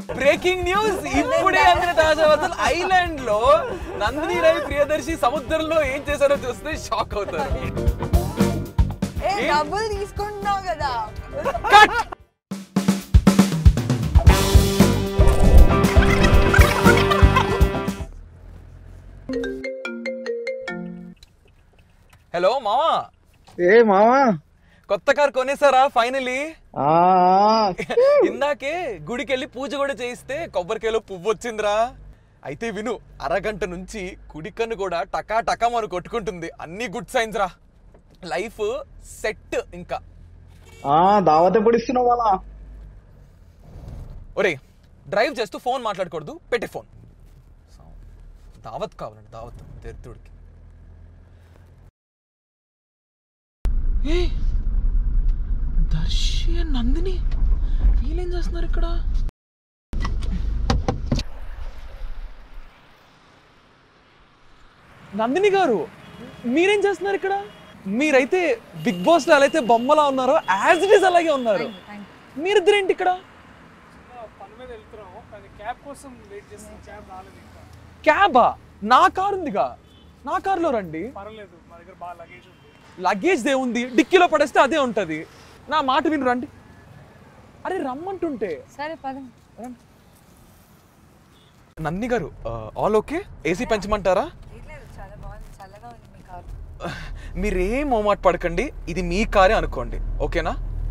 Breaking news ఇప్పుడే అందిన తాజా వార్తలు ఐలాండ్ లో నందిని రాయ్ ప్రియదర్శి సముద్రంలో ఏం చేశారో చూస్తే షాక్ అవుతారు ఏ డబ్బులు తీసుకుంటున్నావు కదా కట్ హలో మామా ఏ మావా కొత్త కార్ కొనేసారా ఫైనలీ ఆ, ఇందాకే గుడికి వెళ్ళి పూజ కూడా చేయిస్తే కొబ్బరికాయలో పువ్వు వచ్చిందిరా అయితే విను అరగంట నుంచి కుడికన్ను కూడా టకా టకా మనం కొట్టుకుంటుంది అన్ని గుడ్ సైన్స్ రా లైఫ్ సెట్ ఇంకా ఆ దావత్ ఎప్పుడు ఇస్తున్నావు వాళ్ళ ఒరే డ్రైవ్ చేస్తూ ఫోన్ మాట్లాడకూడదు పెట్టే ఫోన్ దావత్ కావాలండి దావత్ దరిద్రుడికి ఏ దర్శి నందిని వీళ్ళేం చేస్తున్నారు ఇక్కడ నందిని గారు మీరేం చేస్తున్నారు ఇక్కడ మీరైతే బిగ్ బాస్ లో ఎలా అయితే బొమ్మలా ఉన్నారో యాజ్ ఇట్ ఈస్ అలాగే ఉన్నారు మీరిద్దరేంటి ఇక్కడ పని మీద వెళ్తున్నాము కానీ క్యాబ్ కోసం వెయిట్ చేస్తున్నాం క్యాబ్ రాలేదు ఇంకా క్యాబా నా కార్ ఉందిగా నా కార్లో రండి పర్వాలేదు మా దగ్గర బాగా లగేజ్ ఉంది లగేజ్ దే ఉంది డిక్కీలో పడేస్తే అదే ఉంటది నా మాట విను రండి అరే రమ్మంటుంటే సరే పద నంది గారు ఆల్ ఓకే ఏసీ పెంచమంటారా లేదు చాలా బాగుంది చల్లగా ఉంది మీ కారు మీరేం మోమాట పడకండి ఇది మీ కారే అనుకోండి ఓకేనా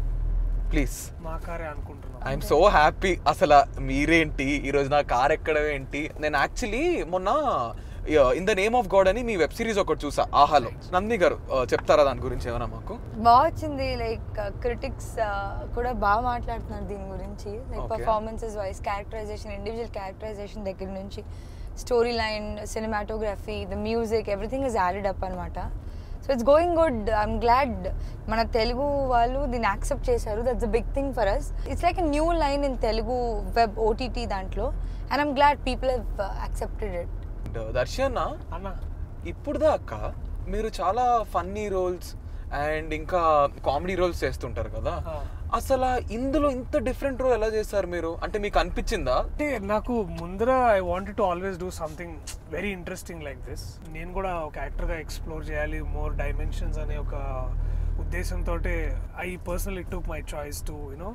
ప్లీజ్ మా కారే అనుకుంటున్నాం ఐఎమ్ సో హ్యాపీ అసలు మీరేంటి ఈరోజు నా కార్ ఎక్కడం ఏంటి నేను యాక్చువల్లీ మొన్న in the name of God అని మీ వెబ్ సిరీస్ ఒకటి చూసా ఆహాలో నంది గారు uh, చెప్తారా దాని గురించి ఏమైనా మాకు బాగా వచ్చింది లైక్ క్రిటిక్స్ కూడా బాగా మాట్లాడుతున్నారు దీని గురించి like Okay. Performances wise characterisation individual characterisation దగ్గర నుంచి story line cinematography the music everything is added up అనమాట so it's going good I'm glad మన తెలుగు వాళ్ళు దీన్ని యాక్సెప్ట్ చేశారు that's a big thing for us it's like a new line in Telugu web OTT దాంట్లో and I'm glad people have accepted it Darshana అన్న ఇప్పుడు దాకా మీరు చాలా ఫన్నీ రోల్స్ అండ్ ఇంకా కామెడీ రోల్స్ చేస్తుంటారు కదా ఆ. అసలు ఇందులో ఇంత డిఫరెంట్ రోల్ ఎలా చేశారు మీరు అంటే మీకు అనిపించిందా అంటే నాకు ముందర I wanted to always do something very interesting like this నేను కూడా ఒక యాక్టర్గా ఎక్స్ప్లోర్ చేయాలి మోర్ డైమెన్షన్స్ అనే ఒక ఉద్దేశంతో I personally took my choice to you know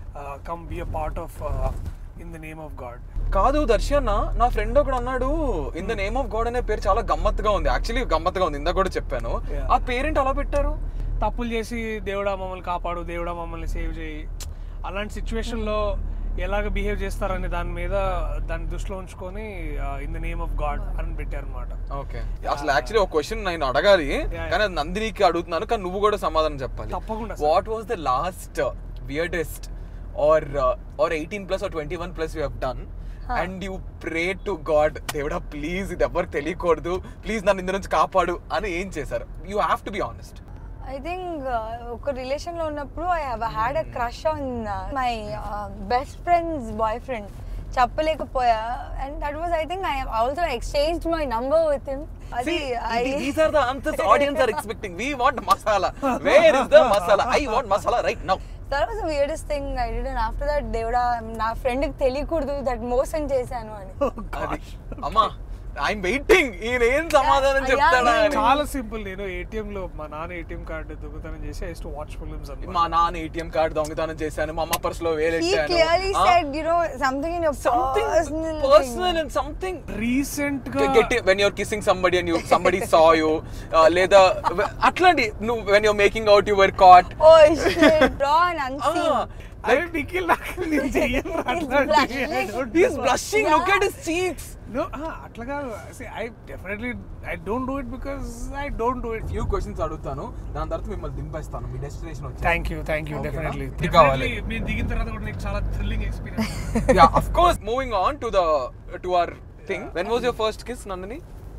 come be a part of in the name of God కాదు దర్శన నా ఫ్రెండ్ ఒకడు అన్నాడు in the name of God అనే పేరు చాలా గమ్మత్తుగా ఉంది యాక్చువల్లీ గమ్మత్తుగా ఉంది ఇందా కూడా చెప్పాను Yeah. ఆ పేరెంట్ అలా పెట్టారు తప్పులు చేసి దేవుడా మమ్మల్ని కాపాడు దేవుడా మమ్మల్ని సేవ్ చేయి అలాంటి సిచ్యువేషన్లో ఎలాగ బిహేవ్ చేస్తారనే దాని మీద దాన్ని దృష్టిలో ఉంచుకొని in the name of God అని పెట్టారు అనమాట ఓకే అసలు యాక్చువల్లీ ఒక క్వశ్చన్ నేను అడగాలి yeah. కానీ అది నందినికి అడుగుతున్నాను కానీ నువ్వు కూడా సమాధానం చెప్పాలి తప్పకుండా sir. What was the last weirdest or or eighteen plus or twenty one plus you have done and you pray to God దేవుడా ప్లీజ్ ఇది ఎవరికి తెలియకూడదు ప్లీజ్ నన్ను ఇందు నుంచి కాపాడు అని ఏం చేశారు you have to be honest I think ఒక రిలేషన్ లో ఉన్నప్పుడు I have had a crush on my best friend's boyfriend చెప్పలేకపోయా and that was I think I also exchange my number with him అది I these are the answers audience are expecting we want masala where is the masala I want masala right now that was weirdest thing I did and after that దేవుడా నా friend కి తెలియకూడదు that మోసం చేశాను అని అది అమ్మా ఐఎమ్ వెయిటింగ్ ఈయన ఏం సమాధానం Yeah, చెప్తాడా yeah, అని చాలా సింపుల్ నేను ఏటీఎం లో మా నాన్న ఏటీఎం కార్డు దొంగతనం చేసి ఐ టు వాచ్ ఫిల్మ్స్ మా నాన్న ఏటీఎం కార్డు దొంగతనం చేశాను మా అమ్మ పర్స్ లో he వేలెట్టాను clearly said you know something in your something personal thing. Personal and something recent గా get when you're kissing somebody and you somebody saw you లేదా అట్లాంటి నువ్వు when you're making out your caught oh shit raw and unseen అరే నిఖిల్ నాకు నేను చెయ్యను అట్లాంటివి. I don't he's do- blushing look at his cheeks No, ah, అట్లా కాదు I definitely I don't do it because I don't do it few questions అడుగుతాను దాని తర్వాత మిమ్మల్ని దింపేస్తాను మీ డెస్టినేషన్ వచ్చి thank you thank you Okay, definitely ఇది కావాలి. మేము దిగిన తర్వాత కూడా నీకు చాలా thrilling experience yeah of course moving on to the to our thing when was your first kiss Nandini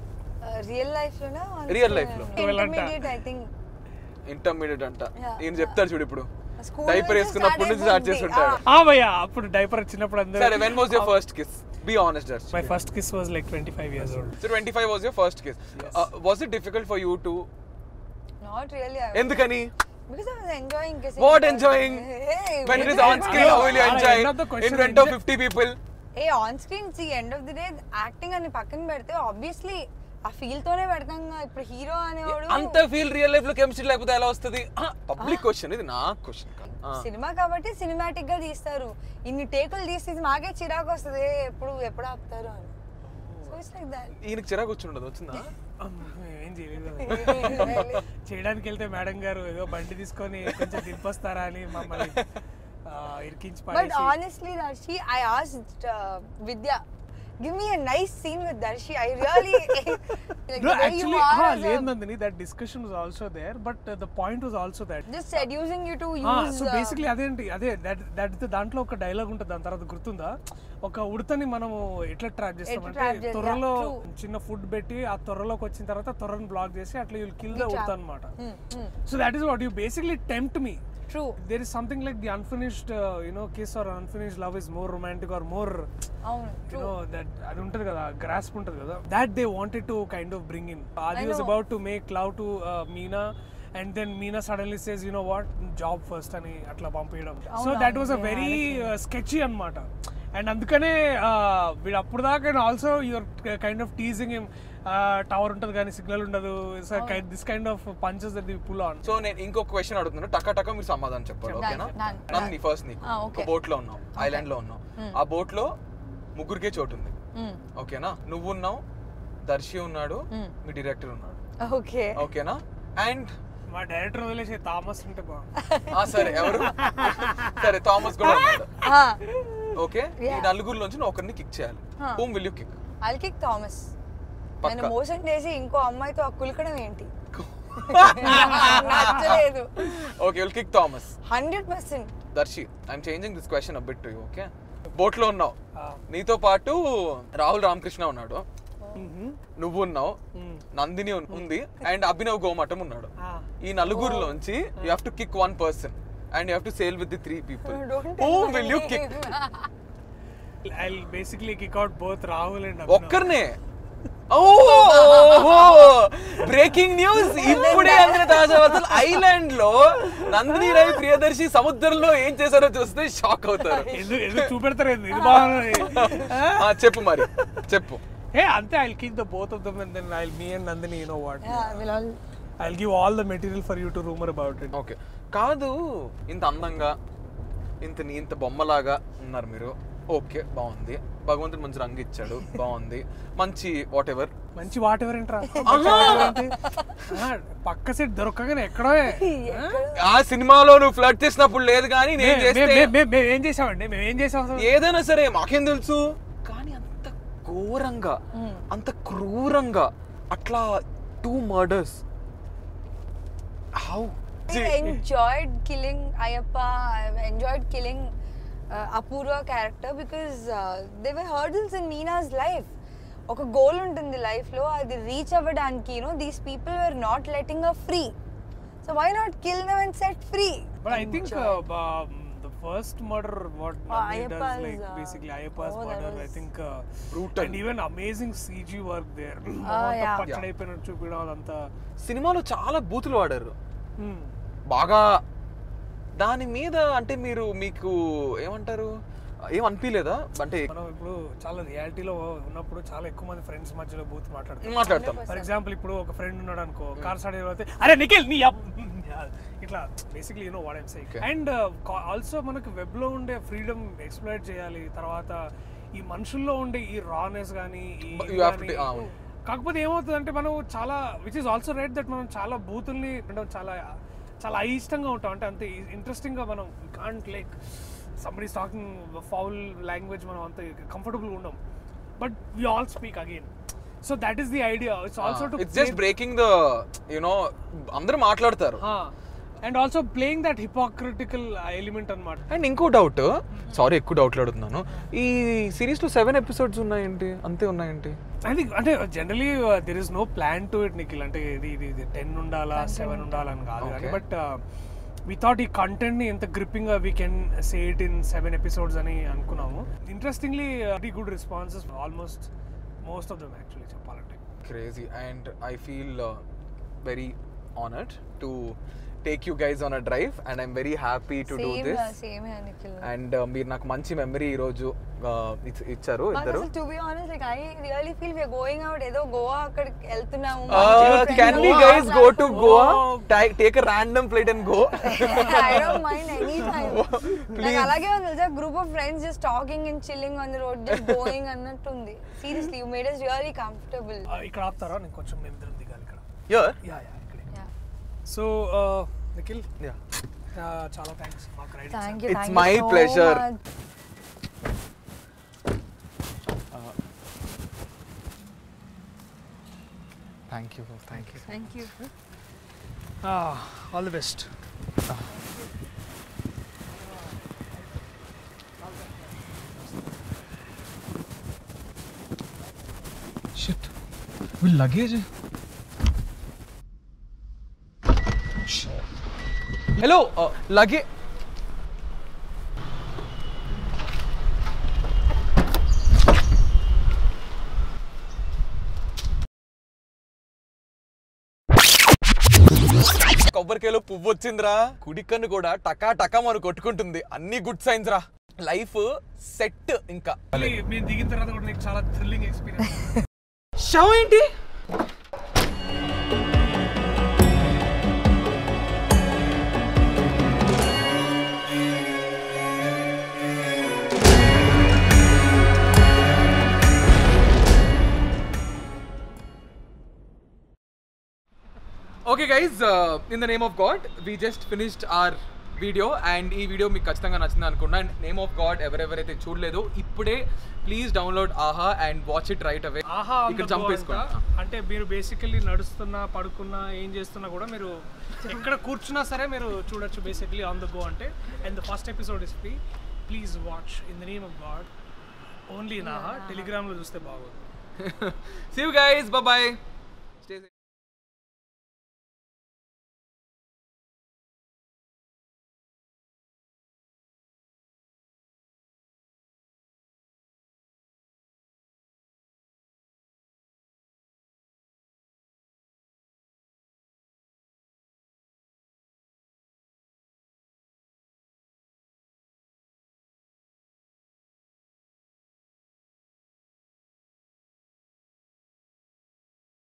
real life లోనా Real life లో. ఇంటర్మీడియట్ ఐ థింక్ ఇంటర్మీడియట్ అంట Yeah. ఈయన చెప్తాడు చూడు ఇప్పుడు School డైపర్ నుంచి వేసుకున్నప్పటి నుంచి start స్టార్ట్ చేసి అయిపోద్ది. ఉంటాడు ఆ భయ్యా అప్పుడు డైపర్ చిన్నప్పుడు అందరూ సరే when was your first kiss be honest just my first kiss was like twenty five years old so twenty five was your first kiss was it difficult for you to not really ఎందుకని because I was enjoying kissing what enjoying when it is on screen how will you Ah, enjoy end of the question in front of enjoy- 50 people a on screen see end of the day acting అని పక్కన పెడితే obviously ఆ feel తోనే పెడతాం కదా. ఇప్పుడు hero అనేవాడు అంత ఫీల్ రియల్ లైఫ్ లో కెమిస్ట్రీ లేకపోతే ఎలా వస్తుంది పబ్లిక్ క్వశ్చన్ ఇది నా క్వశ్చన్ సినిమా కాబట్టి సినిమాటిక్ గా తీస్తారు ఇన్ని టేకులు తీసి ఇది మాకే చిరాకు వస్తుంది ఎప్పుడు ఎప్పుడు ఆపుతారు అని సో ఇట్స్ లైక్ దట్ ఈయనకి చిరాకు వచ్చి ఉండదు వచ్చిందా ఏం చేయలేదు కదా. చేయడానికి వెళ్తే మేడం గారు ఏదో బండి తీసుకొని కొంచెం దింపొస్తారా అని మమ్మల్ని ఆ, ఇరికించి బట్ పడేసి honestly Darshi I asked Vidya give me a nice scene with Darshi I really No, actually, ah, లేదు Nandini that discussion was also there but the point was also that just seducing you to use so basically అదేంటి అదే that that దాంట్లో ఒక dialogue ఉంటుంది దాని తర్వాత గుర్తుందా ఒక ఉడతని మనము ఎట్లా ట్రాప్ చేస్తామంటే trap చేయాలి? త్వరలో Yeah, true. చిన్న ఫుడ్ పెట్టి ఆ త్వరలోకి వచ్చిన తర్వాత త్వరను బ్లాక్ చేసి అట్లా you kill the We trap. ఉడత అనమాట so that is what you basically tempt me true there is something like the unfinished you know kiss or unfinished love is more romantic or more అవును true you know that అది ఉంటుంది కదా grasp ఉంటుంది కదా that they wanted to kind of bring in Aadi was know. About to make love to Meena and then Meena suddenly says you know what job first అని అట్లా పంపించడం so అవును, దట్ వాస్ అ అవును, వెరీ స్కెచీ అన్నమాట అండ్ అందుకనే uh, వీడు అప్పుడు దాకా also your kind of teasing him tower ఉంటుంది కానీ సిగ్నల్ ఉండదు this kind of punches that the pull on so నేను ఇంకొక క్వశ్చన్ అడుగుతున్నాను టక టక మీరు సమాధానం చెప్పాలి Done, ఓకేనా done, నన్ను done. ఫస్ట్ నీకు Ah, ఒక okay. బోట్ లో ఉన్నావు ఐలాండ్ లో ఉన్నావు ఆ బోట్ లో ముగ్గురికే చోటు ఉంది Mm. ఓకేనా నువ్వు ఉన్నావు దర్శి ఉన్నాడు మీ డైరెక్టర్ ఉన్నాడు ఓకే ఓకేనా అండ్ మా డైరెక్టర్ వదిలేసి థామస్ ఉంటే బాగుంది ఆ సరే ఎవరు సరే థామస్ కూడా ఉన్నాడు ఓకే ఈ Yeah. నలుగురిలోంచి నువ్వు ఒకరిని కిక్ చేయాలి Huh. Whom will you kick I'll kick Thomas పక్కా. నేను మోసం చేసి ఇంకో అమ్మాయితో ఆ కులకడం ఏంటి నచ్చలేదు okay will kick Thomas hundred percent Darshi I'm changing this question a bit to you okay boat లో ఉన్నావు Ah. నీతో పాటు రాహుల్ రామకృష్ణ ఉన్నాడు నువ్వు ఉన్నావు నందిని ఉన్- ఉంది అండ్ అభినవ్ గోమటం ఉన్నాడు Ah. ఈ నలుగురిలోంచి you have to kick one person and you have to sail with the three people Don't who tell will you kick I basically kick out both Rahul and ఒక్కరినే బ్రేకింగ్ న్యూస్ ఇప్పుడే అందిన తాజా వార్తలు island లో నందిని రవి ప్రియదర్శి సముద్రంలో ఏం చేశారో చూస్తే షాక్ అవుతారు ఎందుకు ఎందుకు చూపెడతారు ఏంది? ఇది బాగున్నది ఆ, చెప్పు మరి చెప్పు ఏ అంతే I kick the both of them and then I me and Nandini you know what will I give all the material for you to rumour about it okay కాదు ఇంత అందంగా ఇంత నీ ఇంత బొమ్మలాగా ఉన్నారు మీరు ఓకే బాగుంది భగవంతుడు మంచి రంగు ఇచ్చాడు బాగుంది మంచి వాట్ ఎవర్ మంచి వాట్ ఎవర్ ఏంట్రా పక్క సెట్ దొరకగానే ఎక్కడో ఆ సినిమాలో నువ్వు ఫ్లడ్ చేసినప్పుడు లేదు కానీ నేను చేస్తే మేము ఏం చేసామండి మేము ఏం చేసాం అసలు? ఏదైనా సరే మాకేం తెలుసు కానీ అంత ఘోరంగా అంత క్రూరంగా అట్లా two murders how I enjoyed killing Ayappa. I enjoyed killing uh, Apurva character because uh, they were hurdles in Meena's life. ఒక గోల్ ఉంటుంది లైఫ్లో అది రీచ్ అవ్వడానికి you know these people were not letting a free so why not kill them and set free But I think uh, um, the first murder, what Oh, Nandi does, Ayappa's, like uh, basically Ayappa's oh, that murder, I was- think, uh, Brutal. and even amazing CG work there. yeah. పచ్చడైపోయినట్టు చూపించడం అదంతా సినిమాలో చాలా బూతులు వాడారు Hmm. బాగా దాని మీద అంటే మీరు మీకు ఏమంటారు ఏం అనిపించలేదా అంటే మనం ఇప్పుడు చాలా రియాలిటీలో ఉన్నప్పుడు చాలా ఎక్కువ మంది ఫ్రెండ్స్ మధ్యలో బూత్ మాట్లాడతాం మాట్లాడతాం ఫర్ ఎగ్జాంపుల్ ఇప్పుడు ఒక ఫ్రెండ్ ఉన్నాడు అనుకో కార్ స్టార్ట్ అయితే అరే నిఖిల్ నీ అప్-" ఇట్లా basically you know what I'm saying Okay. And also మనకు వెబ్ లో ఉండే ఫ్రీడమ్ ఎక్స్ప్లోర్ చేయాలి తర్వాత ఈ మనుషుల్లో ఉండే ఈ రానెస్ కానీ ఈ But ఇది you have to గానీ- ta- అవును. కాకపోతే ఏమవుతుందంటే మనం చాలా which is also right that మనం చాలా బూతుల్ని అంటే చాలా చాలా అయిష్టంగా ఉంటాం అంటే అంత ఇంట్రెస్టింగ్ గా మనం can't like somebody talking foul language మనం అంత కంఫర్టబుల్ ఉండం but we all speak again so that is the idea it's also to it's just breaking the you know అందరూ మాట్లాడతారు and also playing that hypocritical element అన్నమాట and ఇంకో doubt sorry ఎక్కువ డౌట్లు అడుగుతున్నాను ఈ సిరీస్ లో సెవెన్ ఎపిసోడ్స్ ఉన్నాయేంటి అంతే ఉన్నాయేంటి ఐ థింక్ అంటే generally there is no plan to it Nikhil అంటే ఇది ఇది ఇది టెన్ ఉండాలా సెవెన్ ఉండాలని కాదు కానీ Okay. బట్ వి థాట్ ఈ కంటెంట్ ని ఎంత గ్రిప్పింగ్ గా we can say it in seven episodes అని అనుకున్నాము interestingly very good responses almost most of them actually చెప్పాలంటే crazy and I feel very honoured to take you guys on a drive and I'm very happy to do same this same Nikhil and మీరు నాకు మంచి memory ఈ రోజు uh, ఇచ్- ఇచ్చారు ఇద్దరు అసలు to be honest like I really feel we are going out ఏదో గోవా అక్కడికి వెళ్తున్నాము can we guys go to Goa take a random flight and go I don't mind any time నాకు అలాగే ఉంది తెలుసా group of friends just talking and chilling on the road just going అన్నట్టుంది seriously you made us really comfortable ఇక్కడ ఆపుతారా నేను కొంచెం మేము ఇద్దరం దిగాలి ఇక్కడ యర్ యా యా ఇక్కడే సో నిఖిల్ యా uh, చాలా థ్యాంక్స్ మాకు ride thank you It's my pleasure. Thank you thank you thank you all the best shit వీళ్ళ లగేజ్ హలో లగే కొబ్బరికాయలో పువ్వు వచ్చిందిరా కుడికన్ను కూడా టకా టకా మనం కొట్టుకుంటుంది అన్ని గుడ్ సైన్స్ రా లైఫ్ సెట్ ఇంకా మేము దిగిన తర్వాత కూడా నీకు చాలా థ్రిల్లింగ్ ఎక్స్పీరియన్స్ షవ్ ఏంటి okay guys in the name of God we just finished our video and ఈ వీడియో మీకు ఖచ్చితంగా నచ్చింది అనుకున్నా అండ్ నేమ్ ఆఫ్ గాడ్ ఎవరెవరైతే చూడలేదో ఇప్పుడే please download Aha and watch it right away Aha ఇక్కడ జంప్ వేసుకోండి అంటే మీరు బేసికల్లీ నడుస్తున్నా పడుకున్నా ఏం చేస్తున్నా కూడా మీరు ఎక్కడ కూర్చున్నా సరే మీరు చూడొచ్చు బేసికలీ ఆన్ ద గో అంటే and the first episode is free please watch in the name of God only నా టెలిగ్రామ్లో చూస్తే బాగోదు See you guys. Bye bye.